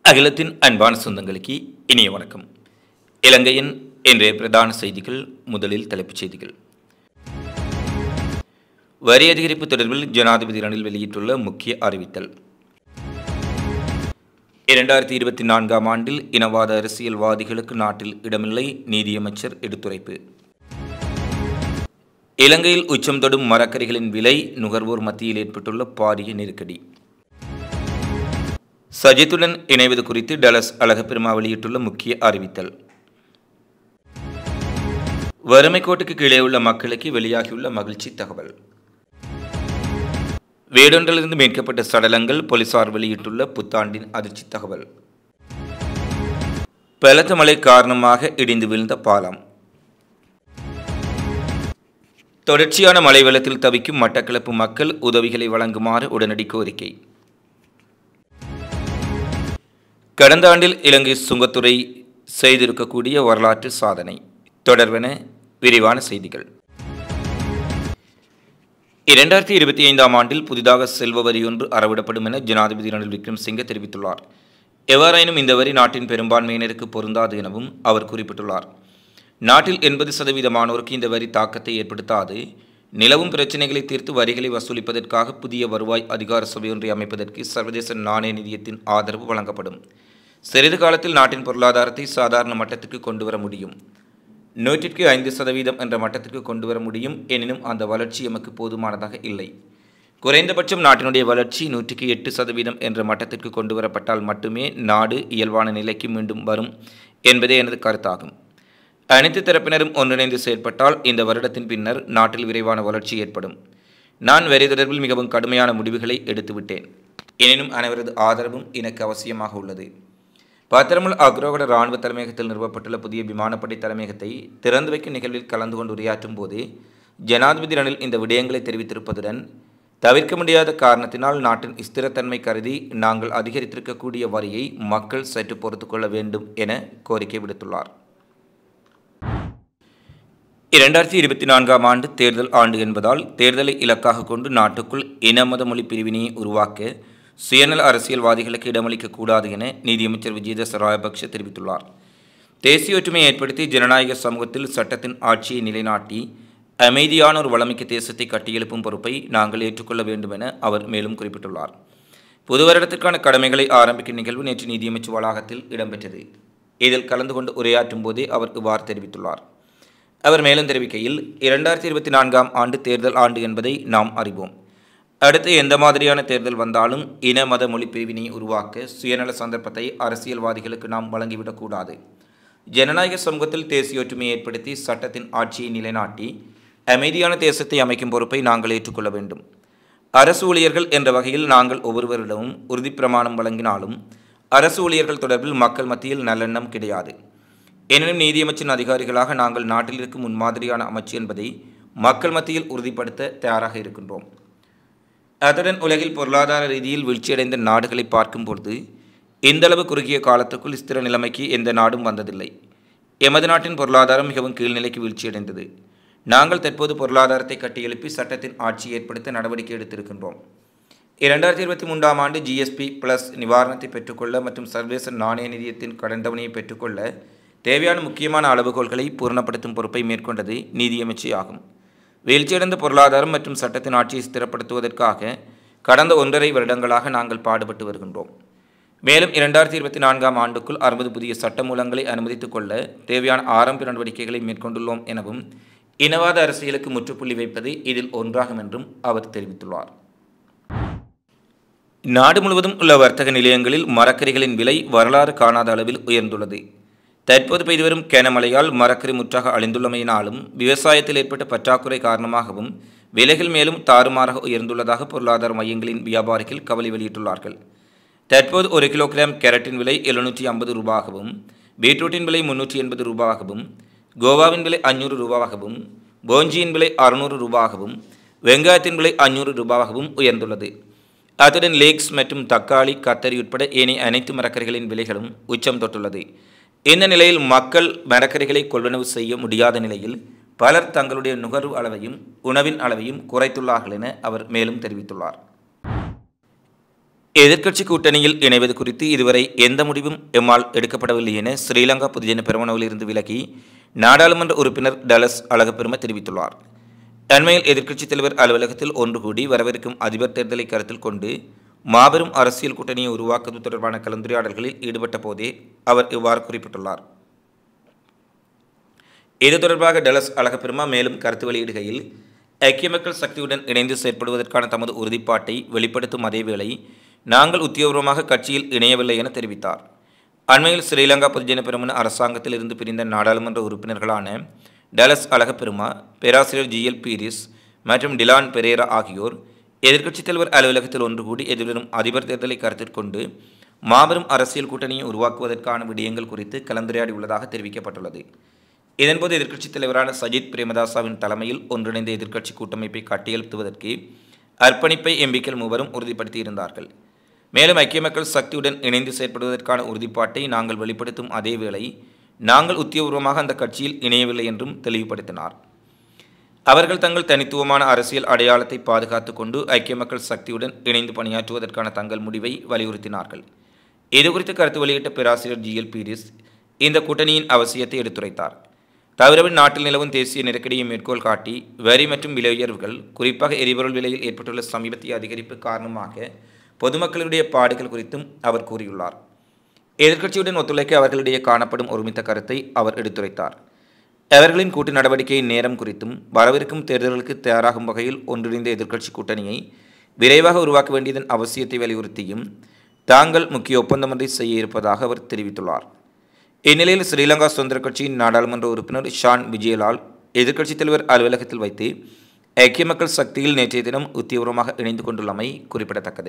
அகிலத்தின் அன்பான சொந்தங்களுக்கு இனிய வணக்கம் இலங்கையின் இன்றைய பிரதான செய்திகள் முதலில் தலைப்புச் செய்திகள் வரி அதிகரிப்பு தொடர்பில் ஜனாதிபதி ரணில் வெளியிட்டுள்ள முக்கிய அறிவித்தல் இரண்டாயிரத்தி இருபத்தி நான்காம் ஆண்டில் இனவாத அரசியல்வாதிகளுக்கு நாட்டில் இடமில்லை நீதியமைச்சர் எடுத்துரைப்பு இலங்கையில் உச்சம் தொடும் மரக்கறிகளின் விலை நுகர்வோர் மத்தியில் ஏற்பட்டுள்ள பாரிய நெருக்கடி சஜித்துடன் இணைவது குறித்து டலஸ் அழகப்பெருமா வெளியிட்டுள்ள முக்கிய அறிவித்தல் வறுமை கோட்டுக்கு கீழே உள்ள மக்களுக்கு வெளியாகியுள்ள மகிழ்ச்சி தகவல் வேடொன்றிலிருந்து மீட்கப்பட்ட சடலங்கள் போலீசார் வெளியிட்டுள்ள புத்தாண்டின் அதிர்ச்சி தகவல் பலத்த மழை காரணமாக இடிந்து விழுந்த பாலம் தொடர்ச்சியான மழை வெள்ளத்தில் தவிக்கும் மட்டக்களப்பு மக்கள் உதவிகளை வழங்குமாறு உடனடி கோரிக்கை கடந்த ஆண்டில் இலங்கை சுங்கத்துறை செய்திருக்கக்கூடிய வரலாற்று சாதனை தொடர்பென விரிவான செய்திகள் இரண்டாயிரத்தி இருபத்தி ஐந்தாம் ஆண்டில் புதிதாக செல்வ வரி ஒன்று அறவிடப்படும் என ஜனாதிபதி ரணில் விக்ரம்சிங்கே தெரிவித்துள்ளார் எவ்வாறாயினும் இந்த வரி நாட்டின் பெரும்பான்மையினருக்கு பொருந்தாது எனவும் அவர் குறிப்பிட்டுள்ளார் நாட்டில் எண்பது சதவீதமானோருக்கு இந்த வரி தாக்கத்தை ஏற்படுத்தாது நிலவும் பிரச்சினைகளை தீர்த்து வரிகளை வசூலிப்பதற்காக புதிய வருவாய் அதிகார சபை ஒன்றை அமைப்பதற்கு சர்வதேச நாணய நிதியத்தின் ஆதரவு வழங்கப்படும் சிறிது காலத்தில் நாட்டின் பொருளாதாரத்தை சாதாரண மட்டத்திற்கு கொண்டு வர முடியும் நூற்றிற்கு ஐந்து சதவீதம் என்ற மட்டத்திற்கு கொண்டு வர முடியும் எனினும் அந்த வளர்ச்சி எமக்கு போதுமானதாக இல்லை குறைந்தபட்சம் நாட்டினுடைய வளர்ச்சி நூற்றுக்கு எட்டு சதவீதம் என்ற மட்டத்திற்கு கொண்டு வரப்பட்டால் மட்டுமே நாடு இயல்பான நிலைக்கு மீண்டும் வரும் என்பதே எனது கருத்தாகும் அனைத்து தரப்பினரும் ஒன்றிணைந்து செயல்பட்டால் இந்த வருடத்தின் பின்னர் நாட்டில் விரைவான வளர்ச்சி ஏற்படும் நான் வரி தொடர்பில் மிகவும் கடுமையான முடிவுகளை எடுத்துவிட்டேன் எனினும் அனைவரது ஆதரவும் எனக்கு அவசியமாக உள்ளது பத்திரமுல் அக்ரோகட இராணுவ தலைமையகத்தில் நிறுவப்பட்டுள்ள புதிய விமானப்படை தலைமையகத்தை திறந்து வைக்கும் நிகழ்வில் கலந்து கொண்டு உரையாற்றும் போது ஜனாதிபதி ரணில் இந்த விடயங்களை தெரிவித்திருப்பதுடன் தவிர்க்க முடியாத காரணத்தினால் நாட்டின் ஸ்திரத்தன்மை கருதி நாங்கள் அதிகரித்திருக்கக்கூடிய வரியை மக்கள் சற்று பொறுத்து கொள்ள வேண்டும் என கோரிக்கை விடுத்துள்ளார் இரண்டாயிரத்தி இருபத்தி நான்காம் ஆண்டு தேர்தல் ஆண்டு என்பதால் தேர்தலை இலக்காக கொண்டு நாட்டுக்குள் இனமத மொழி பிரிவினையை உருவாக்க சுயநல அரசியல்வாதிகளுக்கு இடமளிக்கக்கூடாது என நீதியமைச்சர் விஜயதாஸ் ராயபக்ஷ தெரிவித்துள்ளார் தேசிய ஒற்றுமையை ஏற்படுத்தி ஜனநாயக சமூகத்தில் சட்டத்தின் ஆட்சியை நிலைநாட்டி அமைதியான ஒரு வளமிக்க தேசத்தை கட்டியெழுப்பும் பொறுப்பை நாங்கள் ஏற்றுக்கொள்ள வேண்டும் என அவர் மேலும் குறிப்பிட்டுள்ளார் புது வருடத்திற்கான கடமைகளை ஆரம்பிக்கும் நிகழ்வு நேற்று நீதியமைச்சு வளாகத்தில் இடம்பெற்றது இதில் கலந்து கொண்டு உரையாற்றும் போதே அவர் இவ்வாறு தெரிவித்துள்ளார் அவர் மேலும் தெரிவிக்கையில் இரண்டாயிரத்தி இருபத்தி நான்காம் ஆண்டு தேர்தல் ஆண்டு என்பதை நாம் அறிவோம் அடுத்து எந்த மாதிரியான தேர்தல் வந்தாலும் இன மத மொழி பிரிவினையை உருவாக்க சுயநல சந்தர்ப்பத்தை அரசியல்வாதிகளுக்கு நாம் வழங்கிவிடக்கூடாது ஜனநாயக சமூகத்தில் தேசிய ஒற்றுமையை ஏற்படுத்தி சட்டத்தின் ஆட்சியை நிலைநாட்டி அமைதியான தேசத்தை அமைக்கும் பொறுப்பை நாங்கள் ஏற்றுக்கொள்ள வேண்டும் அரசு ஊழியர்கள் என்ற வகையில் நாங்கள் ஒவ்வொருவரிடமும் உறுதிப்பிரமாணம் வழங்கினாலும் அரசு ஊழியர்கள் தொடர்பில் மக்கள் மத்தியில் நல்லெண்ணம் கிடையாது எனினும் நீதியமைச்சின் அதிகாரிகளாக நாங்கள் நாட்டில் இருக்கும் முன்மாதிரியான அமைச்சு என்பதை மக்கள் மத்தியில் உறுதிப்படுத்த தயாராக இருக்கின்றோம் அத்துடன் உலகில் பொருளாதார ரீதியில் வீழ்ச்சியடைந்த நாடுகளை பார்க்கும் பொழுது இந்தளவு குறுகிய காலத்துக்குள் ஸ்திர நிலைமைக்கு எந்த நாடும் வந்ததில்லை எமது நாட்டின் பொருளாதாரம் மிகவும் கீழ்நிலைக்கு வீழ்ச்சியடைந்தது நாங்கள் தற்போது பொருளாதாரத்தை கட்டியெழுப்பி சட்டத்தின் ஆட்சி ஏற்படுத்த நடவடிக்கை எடுத்திருக்கின்றோம் இரண்டாயிரத்தி இருபத்தி மூன்றாம் ஆண்டு ஜிஎஸ்பி பிளஸ் நிவாரணத்தை பெற்றுக்கொள்ள மற்றும் சர்வதேச நாணய நிதியத்தின் கடன் தவணையை பெற்றுக்கொள்ள தேவையான முக்கியமான அளவுகோல்களை பூரணப்படுத்தும் பொறுப்பை மேற்கொண்டது நீதியமைச்சு ஆகும் வீழ்ச்சியடைந்த பொருளாதாரம் மற்றும் சட்டத்தின் ஆட்சியை ஸ்திரப்படுத்துவதற்காக கடந்த ஒன்றரை வருடங்களாக நாங்கள் பாடுபட்டு வருகின்றோம் மேலும் இரண்டாயிரத்தி இருபத்தி நான்காம் ஆண்டுக்குள் அறுபது புதிய சட்டமூலங்களை அனுமதித்துக் கொள்ள தேவையான ஆரம்ப நடவடிக்கைகளை மேற்கொண்டுள்ளோம் எனவும் இனவாத அரசியலுக்கு முற்றுப்புள்ளி வைப்பது இதில் ஒன்றாகும் என்றும் அவர் தெரிவித்துள்ளார் நாடு முழுவதும் உள்ள வர்த்தக நிலையங்களில் மரக்கறிகளின் விலை வரலாறு காணாத அளவில் உயர்ந்துள்ளது தற்போது பெய்து வரும் கனமழையால் மரக்கறி முற்றாக அழிந்துள்ளமையினாலும் விவசாயத்தில் ஏற்பட்ட பற்றாக்குறை காரணமாகவும் விலைகள் மேலும் தாறுமாறாக உயர்ந்துள்ளதாக பொருளாதார மையங்களின் வியாபாரிகள் கவலை வெளியிட்டுள்ளார்கள் தற்போது ஒரு கிலோகிராம் கேரட்டின் விலை எழுநூற்றி ஐம்பது ரூபாகவும் பீட்ரூட்டின் விலை முன்னூற்றி எண்பது ரூபாகவும் கோவாவின் விலை அஞ்சூறு ரூபாவாகவும் போஞ்சியின் விலை அறுநூறு ரூபாகவும் வெங்காயத்தின் விலை அஞ்சூறு ரூபாவாகவும் உயர்ந்துள்ளது அத்துடன் லேக்ஸ் மற்றும் தக்காளி கத்தரி உட்பட ஏனைய அனைத்து மரக்கறிகளின் விலைகளும் உச்சம் தொட்டுள்ளது இந்த நிலையில் மக்கள் மரக்கறிகளை கொள்வனவு செய்ய முடியாத நிலையில் பலர் தங்களுடைய நுகர்வு அளவையும் உணவின் அளவையும் குறைத்துள்ளார்கள் என அவர் மேலும் தெரிவித்துள்ளார் எதிர்க்கட்சி கூட்டணியில் இணைவது குறித்து இதுவரை எந்த முடிவும் எம்மால் எடுக்கப்படவில்லை என ஸ்ரீலங்கா பொதுஜன பெருமனவில் இருந்து விலகி நாடாளுமன்ற உறுப்பினர் டலஸ் அழகப்பெரும தெரிவித்துள்ளார் அண்மையில் எதிர்க்கட்சித் தலைவர் அலுவலகத்தில் ஒன்று கூடி வரவிருக்கும் அதிபர் தேர்தலை கருத்தில் கொண்டு மாபெரும் அரசியல் கூட்டணியை உருவாக்குவது தொடர்பான கலந்துரையாடல்களில் ஈடுபட்ட போதே அவர் இவ்வாறு குறிப்பிட்டுள்ளார் இது தொடர்பாக டலஸ் அழகப்பெருமா மேலும் கருத்து வெளியிடுகையில் ஐக்கிய மக்கள் சக்தியுடன் இணைந்து செயற்படுவதற்கான தமது உறுதிப்பாட்டை வெளிப்படுத்தும் அதேவேளை நாங்கள் உத்தியோகபூர்வமாக கட்சியில் இணையவில்லை என தெரிவித்தார் அண்மையில் ஸ்ரீலங்கா பொதுஜன பெருமன அரசாங்கத்தில் இருந்து பிரிந்த நாடாளுமன்ற உறுப்பினர்களான டலஸ் அழகப்பெருமா பேராசிரியர் ஜி எல் பீரிஸ் மற்றும் டிலான் பெரேரா ஆகியோர் எதிர்க்கட்சித் தலைவர் அலுவலகத்தில் ஒன்று கூடி எதிர்வரும் அதிபர் தேர்தலை கருத்தில் கொண்டு மாபெரும் அரசியல் கூட்டணியை உருவாக்குவதற்கான விடயங்கள் குறித்து கலந்துரையாடியுள்ளதாக தெரிவிக்கப்பட்டுள்ளது இதன்போது எதிர்க்கட்சித் தலைவரான சஜித் பிரேமதாசாவின் தலைமையில் ஒன்றிணைந்த எதிர்க்கட்சி கூட்டமைப்பை கட்டியெழுத்துவதற்கு அர்ப்பணிப்பை எம்பிக்கள் மூவரும் உறுதிப்படுத்தியிருந்தார்கள் மேலும் ஐக்கிய மக்கள் சக்தியுடன் இணைந்து செயற்படுவதற்கான உறுதிப்பாட்டை நாங்கள் வெளிப்படுத்தும் அதேவேளை நாங்கள் உத்தியோகபூர்வமாக அந்த கட்சியில் இணையவில்லை என்றும் தெளிவுபடுத்தினார் அவர்கள் தங்கள் தனித்துவமான அரசியல் அடையாளத்தை பாதுகாத்து கொண்டு ஐக்கிய மக்கள் சக்தியுடன் இணைந்து பணியாற்றுவதற்கான தங்கள் முடிவை வலியுறுத்தினார்கள் இதுகுறித்து கருத்து வெளியிட்ட பேராசிரியர் ஜி எல் பீரிஸ் இந்த கூட்டணியின் அவசியத்தை எடுத்துரைத்தார் தவிரவில் நாட்டில் நிலவும் தேசிய நெருக்கடியை மேற்கோள் காட்டி வரி மற்றும் விலை உயர்வுகள் குறிப்பாக எரிபொருள் விலையில் ஏற்பட்டுள்ள சமீபத்திய அதிகரிப்பு காரணமாக பொதுமக்களுடைய பாடுகள் குறித்தும் அவர் கூறியுள்ளார் எதிர்க்கட்சியுடன் ஒத்துழைக்க அவர்களிடையே காணப்படும் ஒருமித்த கருத்தை அவர் எடுத்துரைத்தார் அவர்களின் கூட்டு நடவடிக்கையின் நேரம் குறித்தும் வரவிருக்கும் தேர்தல்களுக்கு தயாராகும் வகையில் ஒன்றிணைந்த எதிர்க்கட்சி கூட்டணியை விரைவாக உருவாக்க வேண்டியதன் அவசியத்தை வலியுறுத்தியும் தாங்கள் முக்கிய ஒப்பந்தமொன்றை செய்ய இருப்பதாக அவர் தெரிவித்துள்ளார் இந்நிலையில் ஸ்ரீலங்கா சுதந்திர கட்சியின் நாடாளுமன்ற உறுப்பினர் ஷான் விஜயலால் எதிர்க்கட்சித் தலைவர் அலுவலகத்தில் வைத்து ஐக்கிய மக்கள் சக்தியில் நேற்றைய தினம் உத்தியபூர்வமாக இணைந்து கொண்டுள்ளமை குறிப்பிடத்தக்கது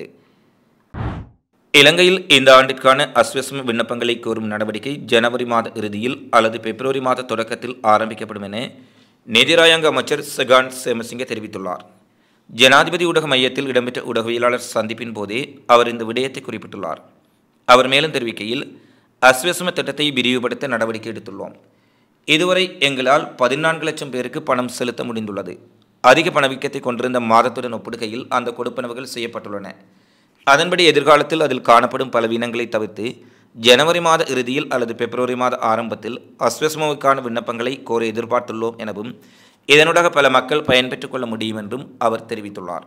இலங்கையில் இந்த ஆண்டிற்கான அஸ்வசம விண்ணப்பங்களை கோரும் நடவடிக்கை ஜனவரி மாத இறுதியில் அல்லது பிப்ரவரி மாத தொடக்கத்தில் ஆரம்பிக்கப்படும் என நிதிராயங்க அமைச்சர் செகான் சேமசிங்க தெரிவித்துள்ளார் ஜனாதிபதி ஊடக மையத்தில் இடம்பெற்ற ஊடகவியலாளர் சந்திப்பின் போதே அவர் இந்த விடயத்தை குறிப்பிட்டுள்ளார் அவர் மேலும் தெரிவிக்கையில் அஸ்வசம திட்டத்தை விரிவுபடுத்த நடவடிக்கை எடுத்துள்ளோம் இதுவரை எங்களால் பதினான்கு லட்சம் பேருக்கு பணம் செலுத்த முடிந்துள்ளது அதிக பணவீக்கத்தை கொண்டிருந்த மாதத்துடன் ஒப்பிடுகையில் அந்த கொடுப்பனவுகள் செய்யப்பட்டுள்ளன அதன்படி எதிர்காலத்தில் அதில் காணப்படும் பலவீனங்களை தவிர்த்து ஜனவரி மாத இறுதியில் அல்லது பிப்ரவரி மாத ஆரம்பத்தில் அஸ்வசமவுக்கான விண்ணப்பங்களை கோர எதிர்பார்த்துள்ளோம் எனவும் இதனூடாக பல மக்கள் பயன்பெற்றுக் கொள்ள முடியும் என்றும் அவர் தெரிவித்துள்ளார்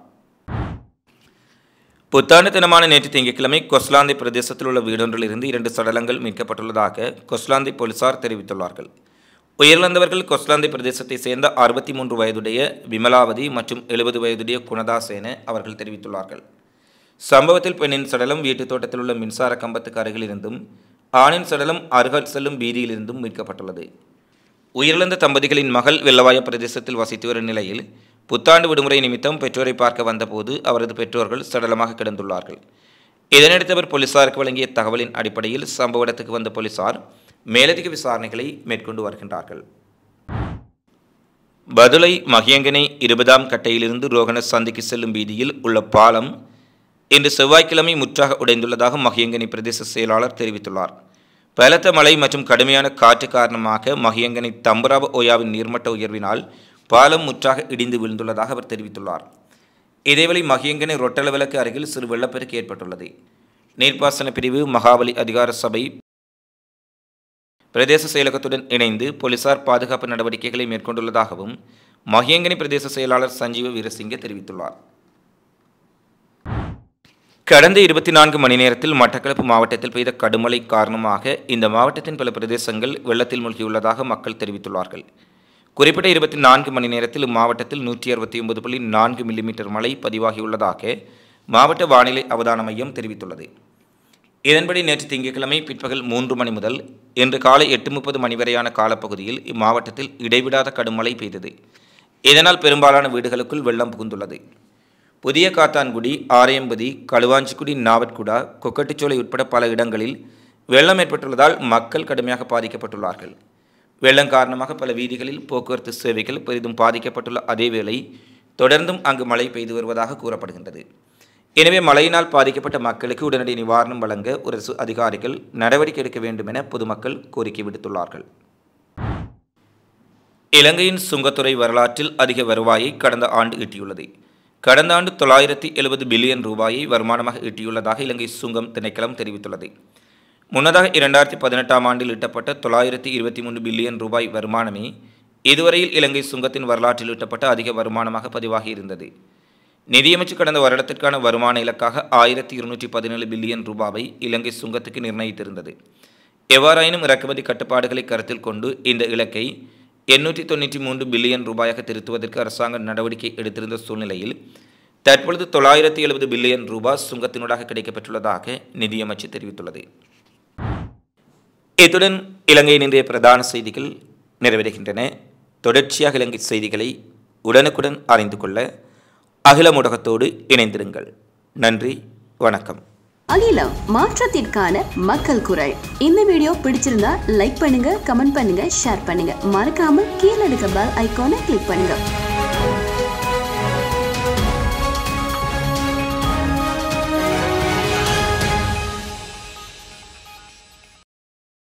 புத்தாண்டு தினமான நேற்று திங்கட்கிழமை கொஸ்லாந்தை பிரதேசத்தில் உள்ள வீடொன்றில் இருந்து இரண்டு சடலங்கள் மீட்கப்பட்டுள்ளதாக கொஸ்லாந்தை போலீசார் தெரிவித்துள்ளார்கள் உயிரிழந்தவர்கள் கொஸ்லாந்தை பிரதேசத்தை சேர்ந்த அறுபத்தி மூன்று வயதுடைய விமலாவதி மற்றும் எழுபது வயதுடைய குணதாஸ் என அவர்கள் தெரிவித்துள்ளார்கள் சம்பவத்தில் பெண்ணின் சடலம் வீட்டுத் தோட்டத்தில் உள்ள மின்சார கம்பத்துக்கு அருகில் இருந்தும் ஆணின் சடலம் அருகல் செல்லும் வீதியிலிருந்தும் மீட்கப்பட்டுள்ளது உயிரிழந்த தம்பதிகளின் மகள் வெள்ளவாய பிரதேசத்தில் வசித்து வரும் நிலையில் புத்தாண்டு விடுமுறை நிமித்தம் பெற்றோரை பார்க்க வந்தபோது அவரது பெற்றோர்கள் சடலமாக கிடந்துள்ளார்கள் இதனையடுத்து அவர் போலீசாருக்கு வழங்கிய தகவலின் அடிப்படையில் சம்பவ இடத்துக்கு வந்த போலீசார் மேலதிக விசாரணைகளை மேற்கொண்டு வருகின்றார்கள் பதுளை மகியங்கனை இருபதாம் கட்டையிலிருந்து ரோகண சந்திக்கு செல்லும் வீதியில் உள்ள பாலம் இன்று செவ்வாய்க்கிழமை முற்றாக உடைந்துள்ளதாக மகியங்கனி பிரதேச செயலாளர் தெரிவித்துள்ளார் பலத்த மழை மற்றும் கடுமையான காற்று காரணமாக மகியங்கனி தம்பராவ ஓயாவின் நீர்மட்ட உயர்வினால் பாலம் முற்றாக இடிந்து விழுந்துள்ளதாக அவர் தெரிவித்துள்ளார் இதேவேளை மகியங்கனை ரொட்டல விளக்கு அருகில் சிறு வெள்ளப்பெருக்கு ஏற்பட்டுள்ளது நீர்ப்பாசன பிரிவு மகாபலி அதிகார சபை பிரதேச செயலகத்துடன் இணைந்து போலீசார் பாதுகாப்பு நடவடிக்கைகளை மேற்கொண்டுள்ளதாகவும் மகியங்கனி பிரதேச செயலாளர் சஞ்சீவ வீரசிங்க தெரிவித்துள்ளார் கடந்த இருபத்தி நான்கு மணி நேரத்தில் மட்டக்களப்பு மாவட்டத்தில் பெய்த கடுமழை காரணமாக இந்த மாவட்டத்தின் பல பிரதேசங்கள் வெள்ளத்தில் மூழ்கியுள்ளதாக மக்கள் தெரிவித்துள்ளார்கள் குறிப்பிட்ட இருபத்தி நான்கு மணி நேரத்தில் இம்மாவட்டத்தில் நூற்றி அறுபத்தி ஒன்பது புள்ளி நான்கு மில்லிமீட்டர் மழை பதிவாகியுள்ளதாக மாவட்ட வானிலை அவதான மையம் தெரிவித்துள்ளது இதன்படி நேற்று திங்கட்கிழமை பிற்பகல் மூன்று மணி முதல் இன்று காலை எட்டு முப்பது மணி வரையான காலப்பகுதியில் இம்மாவட்டத்தில் இடைவிடாத கடும் மழை பெய்தது இதனால் பெரும்பாலான வீடுகளுக்குள் வெள்ளம் புகுந்துள்ளது புதிய காத்தான்குடி ஆரையம்பதி களுவாஞ்சிக்குடி நாவட்குடா கொக்கட்டுச்சோலை உட்பட பல இடங்களில் வெள்ளம் ஏற்பட்டுள்ளதால் மக்கள் கடுமையாக பாதிக்கப்பட்டுள்ளார்கள் வெள்ளம் காரணமாக பல வீதிகளில் போக்குவரத்து சேவைகள் பெரிதும் பாதிக்கப்பட்டுள்ள அதேவேளை தொடர்ந்தும் அங்கு மழை பெய்து வருவதாக கூறப்படுகின்றது எனவே மழையினால் பாதிக்கப்பட்ட மக்களுக்கு உடனடி நிவாரணம் வழங்க ஒரு அதிகாரிகள் நடவடிக்கை எடுக்க வேண்டும் என பொதுமக்கள் கோரிக்கை விடுத்துள்ளார்கள் இலங்கையின் சுங்கத்துறை வரலாற்றில் அதிக வருவாயை கடந்த ஆண்டு ஈட்டியுள்ளது கடந்த ஆண்டு தொள்ளாயிரத்தி எழுபது பில்லியன் ரூபாயை வருமானமாக ஈட்டியுள்ளதாக இலங்கை சுங்கம் திணைக்களம் தெரிவித்துள்ளது முன்னதாக இரண்டாயிரத்தி பதினெட்டாம் ஆண்டில் ஈட்டப்பட்ட தொள்ளாயிரத்தி இருபத்தி மூன்று பில்லியன் ரூபாய் வருமானமே இதுவரையில் இலங்கை சுங்கத்தின் வரலாற்றில் ஈட்டப்பட்ட அதிக வருமானமாக பதிவாகியிருந்தது நிதியமைச்சு கடந்த வருடத்திற்கான வருமான இலக்காக ஆயிரத்தி இருநூற்றி பதினேழு பில்லியன் ரூபாவை இலங்கை சுங்கத்துக்கு நிர்ணயித்திருந்தது எவ்வாறாயினும் இறக்குமதி கட்டுப்பாடுகளை கருத்தில் கொண்டு இந்த இலக்கை எண்ணூற்றி தொண்ணூற்றி மூன்று பில்லியன் ரூபாயாக திருத்துவதற்கு அரசாங்கம் நடவடிக்கை எடுத்திருந்த சூழ்நிலையில் தற்பொழுது தொள்ளாயிரத்தி எழுபது பில்லியன் ரூபாய் சுங்கத்தினூடாக கிடைக்கப்பெற்றுள்ளதாக நிதியமைச்சு தெரிவித்துள்ளது இத்துடன் இலங்கையின் இன்றைய பிரதான செய்திகள் நிறைவடைகின்றன தொடர்ச்சியாக இலங்கை செய்திகளை உடனுக்குடன் அறிந்து கொள்ள அகில ஊடகத்தோடு இணைந்திருங்கள் நன்றி வணக்கம் அகிலம் மாற்றத்திற்கான மக்கள் குரல் இந்த வீடியோ பிடிச்சிருந்தா லைக் பண்ணுங்க கமெண்ட் பண்ணுங்க ஷேர் பண்ணுங்க மறக்காம கீழே இருக்க பெல் ஐகானை கிளிக் பண்ணுங்க